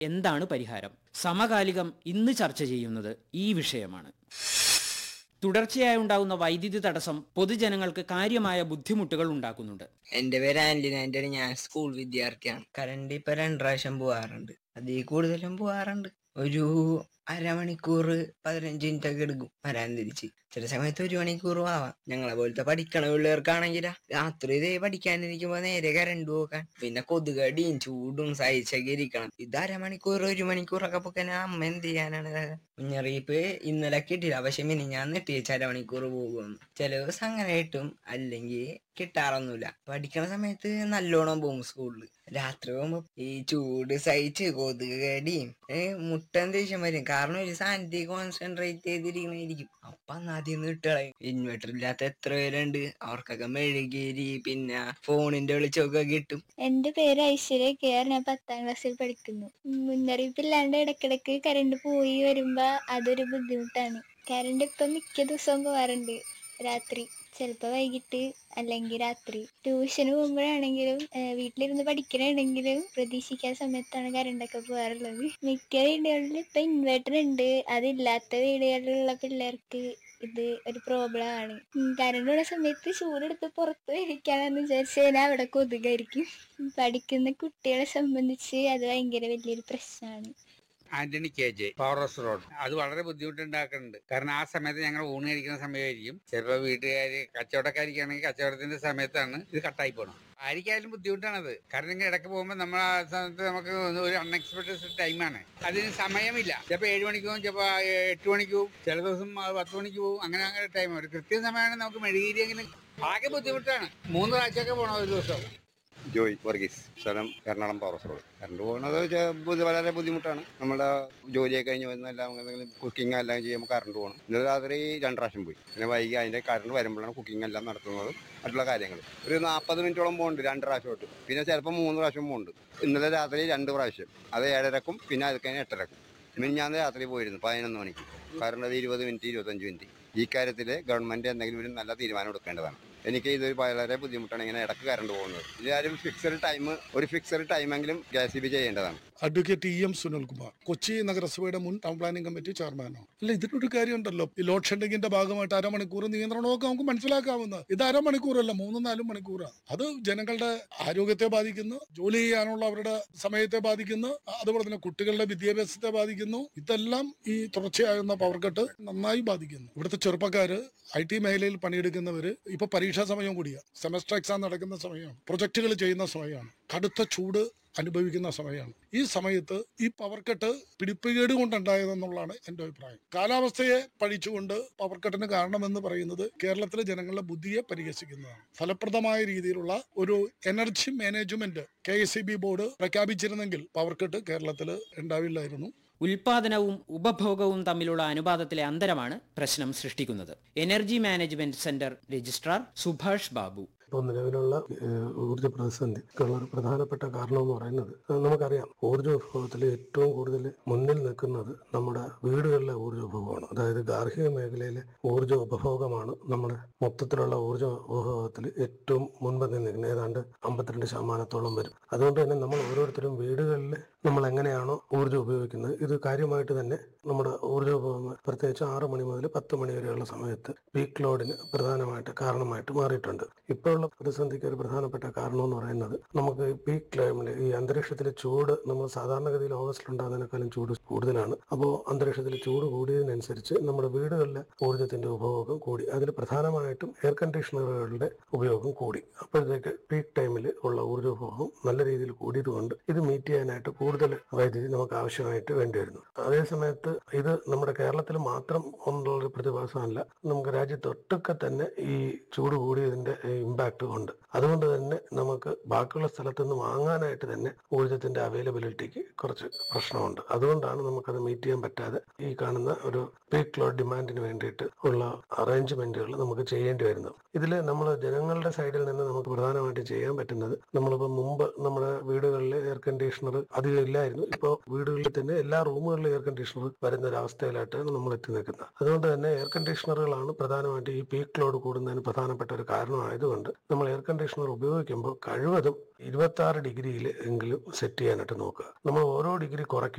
എന്താണ് പരിഹാരം സമകാലികം ഇന്ന് ചർച്ച ചെയ്യുന്നത് ഈ വിഷയമാണ് തുടർച്ചയായി ഉണ്ടാകുന്ന വൈദ്യുതി തടസ്സം പൊതുജനങ്ങൾക്ക് കാര്യമായ ബുദ്ധിമുട്ടുകൾ ഉണ്ടാക്കുന്നുണ്ട് എന്റെ പേര് ആന്റണി ആന്റണി ഞാൻ സ്കൂൾ വിദ്യാർത്ഥിയാണ് കറണ്ട് ഇപ്പൊ രണ്ട് പ്രാവശ്യം പോവാറുണ്ട് അതിൽ കൂടുതലും പോവാറുണ്ട് ഒരു അരമണിക്കൂർ പതിനഞ്ച് മിനിറ്റ് ഒക്കെ എടുക്കും വരാൻ തിരിച്ച് ചില സമയത്ത് ഒരു മണിക്കൂറും ആവാം ഞങ്ങളെ പോലത്തെ പഠിക്കണ പിള്ളേർക്കാണെങ്കിൽ രാത്രി ഇതേ പഠിക്കാനിരിക്കുമ്പോ നേരെ കരണ്ട് പോക്കാൻ പിന്നെ കൊതുകടിയും ചൂടും സഹിച്ചൊക്കെ ഇരിക്കണം ഇത് അരമണിക്കൂർ ഒരു മണിക്കൂറൊക്കെ പോക്കാൻ അമ്മ എന്ത് ചെയ്യാനാണ് ഇതൊക്കെ? മുന്നറിയിപ്പ് ഇന്നലെ കിട്ടില്ല പക്ഷെ മിനി ഞാൻ നെട്ടിച്ച് അരമണിക്കൂർ പോകും ചില ദിവസം അങ്ങനെ കിട്ടും അല്ലെങ്കിൽ കിട്ടാറൊന്നുമില്ല പഠിക്കണ സമയത്ത് നല്ലോണം പോകും സ്കൂളിൽ രാത്രി പോകുമ്പോ ഈ ചൂട് സഹിച്ച് കൊതുക് കടിയും ഏഹ് മുട്ടൻ ദേഷ്യം വരും കാരണം ഒരു സാധനത്തിൽ കോൺസെൻട്രേറ്റ് ചെയ്തിരിക്കണായിരിക്കും അപ്പൊ ആദ്യം നിന്ന് ഇട്ടുകളയും ഇൻവെർട്ടർ ഇല്ലാത്ത എത്ര പേരുണ്ട് അവർക്കൊക്കെ മെഴുകേരി പിന്നെ ഫോണിന്റെ വെളിച്ചമൊക്കെ കിട്ടും എന്റെ പേര് ഐശ്വര്യ കെ ആർ ഞാൻ പത്താം ക്ലാസ്സിൽ പഠിക്കുന്നു മുന്നറിയിപ്പില്ലാണ്ട് ഇടക്കിടക്ക് കറണ്ട് പോയി വരുമ്പോ അതൊരു ബുദ്ധിമുട്ടാണ് കറണ്ട് ഇപ്പൊ മിക്ക ദിവസവും പോവാറുണ്ട് രാത്രി ചിലപ്പോ വൈകിട്ട് അല്ലെങ്കിൽ രാത്രി ട്യൂഷന് പോകുമ്പോഴാണെങ്കിലും ഏഹ് വീട്ടിലിരുന്ന് പഠിക്കണമെങ്കിലും പ്രതീക്ഷിക്കാത്ത സമയത്താണ് കറണ്ടൊക്കെ പോകാറുള്ളത് മിക്ക വീടുകളിൽ ഇപ്പൊ ഇൻവെർട്ടർ ഉണ്ട് അതില്ലാത്ത വീടുകളിലുള്ള പിള്ളേർക്ക് ഇത് ഒരു പ്രോബ്ലം ആണ് കറണ്ട് ഉള്ള സമയത്ത് ചൂടെടുത്ത് പുറത്ത് ഇരിക്കാനെന്ന് വിചാരിച്ചു കഴിഞ്ഞാൽ അവിടെ കൊതുകായിരിക്കും പഠിക്കുന്ന കുട്ടികളെ സംബന്ധിച്ച് അത് ഭയങ്കര വലിയൊരു പ്രശ്നമാണ് Antony K J power house road അത് വളരെ ബുദ്ധിമുട്ടുണ്ടാക്കുന്നുണ്ട് കാരണം ആ സമയത്ത് ഞങ്ങൾ ഊണ് കഴിക്കുന്ന സമയമായിരിക്കും ചിലപ്പോൾ വീട്ടുകാർ കച്ചവടക്കാരിക്കാണെങ്കിൽ കച്ചവടത്തിന്റെ സമയത്താണ് ഇത് കട്ടായി പോകണം ആർക്കായാലും ബുദ്ധിമുട്ടാണത് കാരണം ഇങ്ങനെ ഇടയ്ക്ക് പോകുമ്പോൾ നമ്മൾ ആ സമയത്ത് നമുക്ക് ഒരു അൺഎക്സ്പെക്ടഡ് ടൈമാണ് അതിന് സമയമില്ല ചിലപ്പോൾ ഏഴ് മണിക്ക് പോകും ചിലപ്പോൾ എട്ട് മണിക്ക് പോകും ചില ദിവസം ആ പത്ത് മണിക്ക് പോകും അങ്ങനെ അങ്ങനെ ടൈം ഒരു കൃത്യ സമയമാണ് നമുക്ക് മെഴുകിരിയെങ്കിലും ആകെ ബുദ്ധിമുട്ടാണ് മൂന്ന് പ്രാവശ്യമൊക്കെ പോകണം ഒരു ദിവസം ജോയ് വർഗീസ് സ്ഥലം എറണാകുളം പവർ റോഡ് കറണ്ട് പോകുന്നത് ചെ- ബുദ്ധി- വളരെ ബുദ്ധിമുട്ടാണ് നമ്മുടെ ജോലിയൊക്കെ കഴിഞ്ഞ് വന്നെല്ലാം എന്തെങ്കിലും കുക്കിംഗ് എല്ലാം ചെയ്യുമ്പോൾ കറണ്ട് പോകണം ഇന്നലെ രാത്രി രണ്ട് പ്രാവശ്യം പോയി പിന്നെ വൈകി അതിൻ്റെ കറണ്ട് വരുമ്പോഴാണ് കുക്കിംഗ് എല്ലാം നടത്തുന്നതും മറ്റുള്ള കാര്യങ്ങൾ ഒരു നാൽപ്പത് മിനിറ്റോളം പോകുന്നുണ്ട് രണ്ട് പ്രാവശ്യമായിട്ട് പിന്നെ ചിലപ്പോൾ മൂന്ന് പ്രാവശ്യം പോകുന്നുണ്ട് ഇന്നലെ രാത്രി രണ്ട് പ്രാവശ്യം അത് ഏഴരക്കും പിന്നെ അത് കഴിഞ്ഞ് എട്ടരക്കും മിനിഞ്ഞാന്ന് രാത്രി പോയിരുന്നു പതിനൊന്ന് മണിക്ക് കറണ്ട് അത് ഇരുപത് മിനിറ്റ് ഇരുപത്തഞ്ച് മിനിറ്റ് ഈ കാര്യത്തിൽ ഗവൺമെൻറ് എന്തെങ്കിലും ഒരു നല്ല തീരുമാനം എടുക്കേണ്ടതാണ് എനിക്ക് ഇതൊരു വളരെ ബുദ്ധിമുട്ടാണ് ഇങ്ങനെ ഇടക്ക് കറണ്ട് പോകുന്നത് ഇതാരും ഫിക്സഡ് ടൈം ഒരു ഫിക്സഡ് ടൈമെങ്കിലും കെ സി ബി ചെയ്യേണ്ടതാണ് advocate E M Sunilkumar Kochi നഗരസഭയുടെ മുൻ ടൗൺ പ്ലാനിംഗ് കമ്മിറ്റി ചെയർമാനോ അല്ല ഇതിനൊരു കാര്യമുണ്ടല്ലോ ഈ ലോഡ് ഷെഡിങ്ങിന്റെ ഭാഗമായിട്ട് അരമണിക്കൂർ നിയന്ത്രണമൊക്കെ നമുക്ക് മനസ്സിലാക്കാവുന്ന ഇത് അരമണിക്കൂറല്ല മൂന്നും നാലും മണിക്കൂറാണ് അത് ജനങ്ങളുടെ ആരോഗ്യത്തെ ബാധിക്കുന്നു ജോലി ചെയ്യാനുള്ള അവരുടെ സമയത്തെ ബാധിക്കുന്നു അതുപോലെ തന്നെ കുട്ടികളുടെ വിദ്യാഭ്യാസത്തെ ബാധിക്കുന്നു ഇതെല്ലാം ഈ തുടർച്ചയാകുന്ന പവർ കട്ട് നന്നായി ബാധിക്കുന്നു ഇവിടുത്തെ ചെറുപ്പക്കാര് ഐ ടി മേഖലയിൽ പണിയെടുക്കുന്നവര് ഇപ്പൊ പരീക്ഷാ സമയം കൂടിയാണ് സെമസ്റ്റർ എക്സാം നടക്കുന്ന സമയമാണ് പ്രൊജക്ടുകൾ ചെയ്യുന്ന സമയമാണ് കടുത്ത ചൂട് അനുഭവിക്കുന്ന സമയമാണ് ഈ സമയത്ത് ഈ പവർ കട്ട് പിടിപ്പുകേട് കൊണ്ടുണ്ടായതെന്നുള്ളതാണ് എൻ്റെ അഭിപ്രായം കാലാവസ്ഥയെ പഴിച്ചുകൊണ്ട് പവർ കട്ടിന് കാരണമെന്ന് പറയുന്നത് കേരളത്തിലെ ജനങ്ങളുടെ ബുദ്ധിയെ പരിഹസിക്കുന്നതാണ് ഫലപ്രദമായ രീതിയിലുള്ള ഒരു energy management K S board പ്രഖ്യാപിച്ചിരുന്നെങ്കിൽ പവർ കട്ട് കേരളത്തിൽ ഉണ്ടാവില്ലായിരുന്നു ഉൽപാദനവും ഉപഭോഗവും തമ്മിലുള്ള അനുപാതത്തിലെ അന്തരമാണ് പ്രശ്നം സൃഷ്ടിക്കുന്നത് energy management centre registrar Subhash Babu ഇപ്പോൾ നിലവിലുള്ള ഏഹ്, ഊർജ്ജ പ്രതിസന്ധിക്കുള്ള ഒരു പ്രധാനപ്പെട്ട കാരണം എന്ന് പറയുന്നത് ഏഹ്, നമുക്കറിയാം ഊർജ്ജ വിഭവത്തിൽ ഏറ്റവും കൂടുതൽ മുന്നിൽ നിൽക്കുന്നത് നമ്മുടെ വീടുകളിലെ ഊർജ്ജ ഉപഭോഗമാണ് അതായത് ഗാർഹിക മേഖലയിലെ ഊർജ്ജ ഉപഭോഗമാണ് നമ്മുടെ മൊത്തത്തിലുള്ള ഊർജ്ജ ഉപഭോഗത്തിൽ ഏറ്റവും മുൻപന്തിൽ നിൽക്കുന്നത് ഏതാണ്ട് അമ്പത്തിരണ്ട് ശതമാനത്തോളം വരും അതുകൊണ്ട് തന്നെ നമ്മൾ ഓരോരുത്തരും വീടുകളിൽ നമ്മൾ എങ്ങനെയാണോ ഊർജ്ജം ഉപയോഗിക്കുന്നത് ഇത് കാര്യമായിട്ട് തന്നെ നമ്മുടെ ഊർജ്ജ ഉപഭോഗം പ്രത്യേകിച്ച് ആറ് മണി മുതൽ പത്ത് മണി വരെയുള്ള സമയത്ത് പീക്ക് ലോഡിന് പ്രധാനമായിട്ട് കാരണമായിട്ട് മാറിയിട്ടുണ്ട് ഇപ്പോഴുള്ള പ്രതിസന്ധിക്ക് ഒരു പ്രധാനപ്പെട്ട കാരണം എന്ന് പറയുന്നത് നമുക്ക് പീക്ക് ക്ലൈമിൽ ഈ അന്തരീക്ഷത്തിലെ ചൂട് നമ്മൾ സാധാരണഗതിയിൽ ഓഗസ്റ്റിൽ ഉണ്ടാകുന്നതിനേക്കാളും ചൂട് കൂടുതലാണ് അപ്പോൾ അന്തരീക്ഷത്തിൽ ചൂട് കൂടിയതിനനുസരിച്ച് നമ്മുടെ വീടുകളിലെ ഊർജ്ജത്തിന്റെ ഉപഭോഗം കൂടി അതിൽ പ്രധാനമായിട്ടും എയർ കണ്ടീഷണറുകളുടെ ഉപയോഗം കൂടി അപ്പോഴത്തേക്ക് പീക്ക് ടൈമിൽ ഉള്ള ഊർജ്ജ ഉപഭോഗം നല്ല രീതിയിൽ കൂടിയതുകൊണ്ട് ഇത് മീറ്റ് ചെയ്യാനായിട്ട് കൂടുതൽ വൈദ്യുതി നമുക്ക് ആവശ്യമായിട്ട് വേണ്ടി വരുന്നു അതേ സമയത്ത് ഇത് നമ്മുടെ കേരളത്തിൽ മാത്രം ഉള്ള ഒരു പ്രതിഭാസമല്ല നമുക്ക് രാജ്യത്തൊട്ടൊക്കെ തന്നെ ഈ ചൂട് കൂടിയതിന്റെ ഇമ്പാക്ട് ഉണ്ട് അതുകൊണ്ട് തന്നെ നമുക്ക് ബാക്കിയുള്ള സ്ഥലത്ത് നിന്ന് വാങ്ങാനായിട്ട് തന്നെ ഊർജത്തിന്റെ അവൈലബിലിറ്റിക്ക് കുറച്ച് പ്രശ്നമുണ്ട് അതുകൊണ്ടാണ് നമുക്കത് മീറ്റ് ചെയ്യാൻ പറ്റാതെ ഈ കാണുന്ന ഒരു പീക്ക് ലോഡ് ഡിമാൻഡിന് വേണ്ടിയിട്ട് ഉള്ള അറേഞ്ച്മെന്റുകൾ നമുക്ക് ചെയ്യേണ്ടി വരുന്നത് ഇതിൽ നമ്മൾ ജനങ്ങളുടെ സൈഡിൽ നിന്ന് നമുക്ക് പ്രധാനമായിട്ട് ചെയ്യാൻ പറ്റുന്നത് നമ്മളിപ്പോൾ മുമ്പ് നമ്മുടെ വീടുകളിൽ എയർ കണ്ടീഷണർ അധികം ഇല്ലായിരുന്നു ഇപ്പോൾ വീടുകളിൽ തന്നെ എല്ലാ റൂമുകളിലും എയർ കണ്ടീഷണർ വരുന്ന ഒരു അവസ്ഥയിലായിട്ടാണ് നമ്മൾ എത്തി നിൽക്കുന്നത് അതുകൊണ്ട് തന്നെ എയർ കണ്ടീഷണറുകളാണ് പ്രധാനമായിട്ട് ഈ പീക്ക് ലോഡ് കൂടുന്നതിന് പ്രധാനപ്പെട്ട ഒരു കാരണമായതുകൊണ്ട് നമ്മൾ എയർ കണ്ടീഷണർ ഉപയോഗിക്കുമ്പോൾ കഴിവതും ഇരുപത്തി ആറ് ഡിഗ്രിയിൽ എങ്കിലും സെറ്റ് ചെയ്യാനായിട്ട് നോക്കുക നമ്മൾ ഓരോ ഡിഗ്രി കുറയ്ക്കും